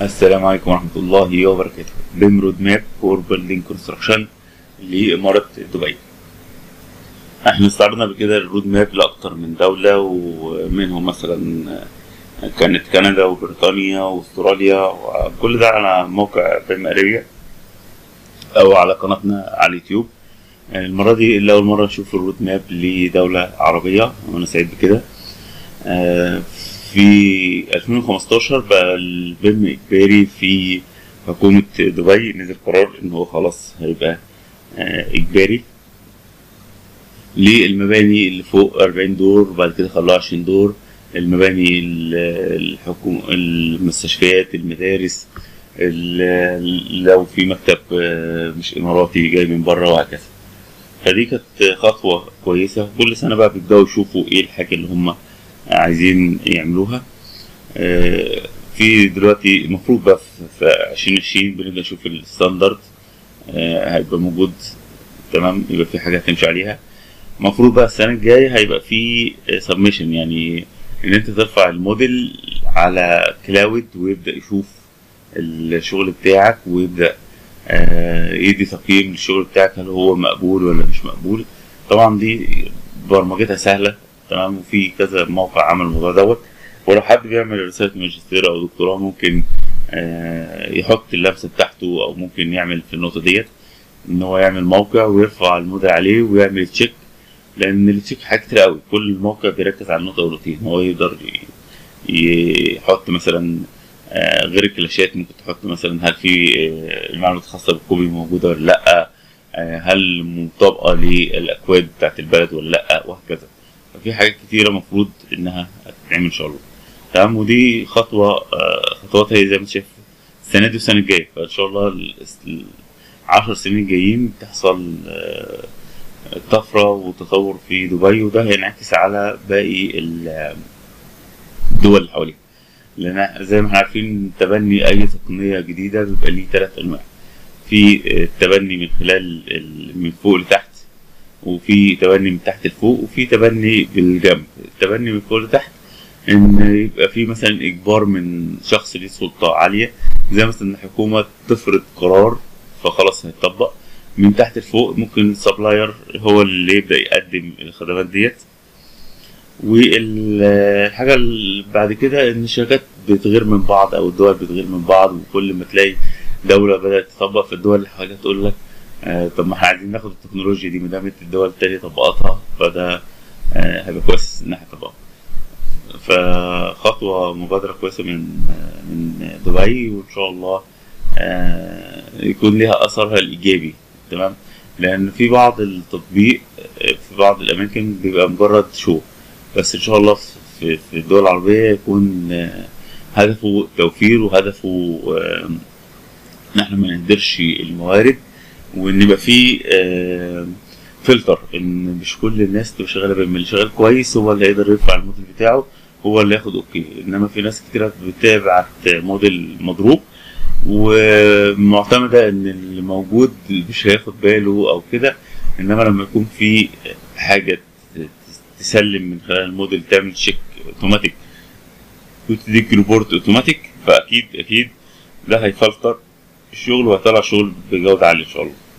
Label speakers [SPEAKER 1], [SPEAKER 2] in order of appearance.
[SPEAKER 1] السلام عليكم ورحمة الله وبركاته بيم رود ماب فور بيلدينج كونستراكشن لإمارة دبي احنا استعرضنا قبل كده الرود ماب لأكتر من دولة ومنهم مثلا كانت كندا وبريطانيا واستراليا وكل ده على موقع بيم اريا أو على قناتنا على اليوتيوب المرة دي اللي أول مرة نشوف الرود ماب لدولة عربية وأنا سعيد بكده آه، في 2015 بقى البيم إجباري في حكومة دبي نزل قرار إن هو خلاص هيبقى آه، إجباري للمباني اللي فوق 40 دور وبعد كده خلوها 20 دور المباني الحكومة المستشفيات المدارس ال- لو في مكتب آه، مش إماراتي جاي من بره وهكذا فدي كانت خطوة كويسة كل سنة بقى بيبدأوا يشوفوا ايه الحاجة اللي هم عايزين يعملوها آه، في دلوقتي المفروض بقى في- في عشرين عشرين بنبدأ نشوف الستاندرد آه، هيبقى موجود تمام يبقى في حاجة هتمشي عليها المفروض بقى السنة الجاية هيبقى في سبميشن يعني ان انت ترفع الموديل على كلاود ويبدأ يشوف الشغل بتاعك ويبدأ آه، يدي تقييم للشغل بتاعك هل هو مقبول ولا مش مقبول طبعا دي برمجتها سهلة تمام وفي كذا موقع عمل الموضوع دوت ولو حد بيعمل رسالة ماجستير أو دكتوراه ممكن آه، يحط اللمسة بتاعته أو ممكن يعمل في النقطة ديت إن هو يعمل موقع ويرفع الموديل عليه ويعمل تشيك لأن التشيك حاجات كتير أوي كل موقع بيركز على النقطة والروتين هو يقدر ي- يحط مثلا آه، غير الكلاشات ممكن تحط مثلا هل في آه، المعلومات الخاصة بالكوبي موجودة ولا لأ آه، هل مطابقة للأكواد بتاعت البلد ولا لأ وهكذا ففي حاجات كتيرة مفروض إنها هتتعمل إن شاء الله تمام ودي خطوة آه، خطوات هي زي ما انت شايف السنة دي والسنة الجاية فإن شاء الله ال- ال- العشر سنين الجايين تحصل آه، طفرة وتطور في دبي وده هينعكس على باقي ال- الدول اللي حواليها لان زي ما احنا عارفين تبني اي تقنيه جديده بيبقى ليه ثلاث انواع في التبني من خلال ال- من فوق لتحت وفي تبني من تحت لفوق وفي تبني بالجنب التبني من فوق لتحت ان يبقى في مثلا اجبار من شخص ليه سلطه عاليه زي مثلا إن الحكومه تفرض قرار فخلاص هيطبق من تحت لفوق ممكن السبلاير هو اللي يبدا يقدم الخدمات ديت والحاجة اللي بعد كده إن الشركات بتغير من بعض أو الدول بتغير من بعض وكل ما تلاقي دولة بدأت تطبق في الدول اللي حواليها تقول لك آه طب ما احنا عايزين ناخد التكنولوجيا دي ما دامت الدول التانية طبقتها فده آه هيبقى كويس إن احنا نطبقها فخطوة مبادرة كويسة من آه من دبي وإن شاء الله آه يكون لها أثرها الإيجابي تمام لأن في بعض التطبيق آه، في بعض الأماكن بيبقى مجرد شو بس ان شاء الله في في الدول العربيه يكون آه، هدفه توفير وهدفه آه، ان احنا ما نهدرش الموارد وان يبقى في آه، فلتر ان مش كل الناس تبقى شغاله بال- اللي شغال كويس هو اللي هيقدر يرفع الموديل بتاعه هو اللي ياخد اوكي انما في ناس كتير بتبعت موديل مضروب ومعتمده ان اللي موجود مش هياخد باله او كده انما لما يكون في حاجه تسلم من خلال الموديل تعمل تشيك اوتوماتيك وتديك ريبورت اوتوماتيك فاكيد اكيد ده هيفلتر الشغل وهيطلع شغل بجوده عاليه ان شاء الله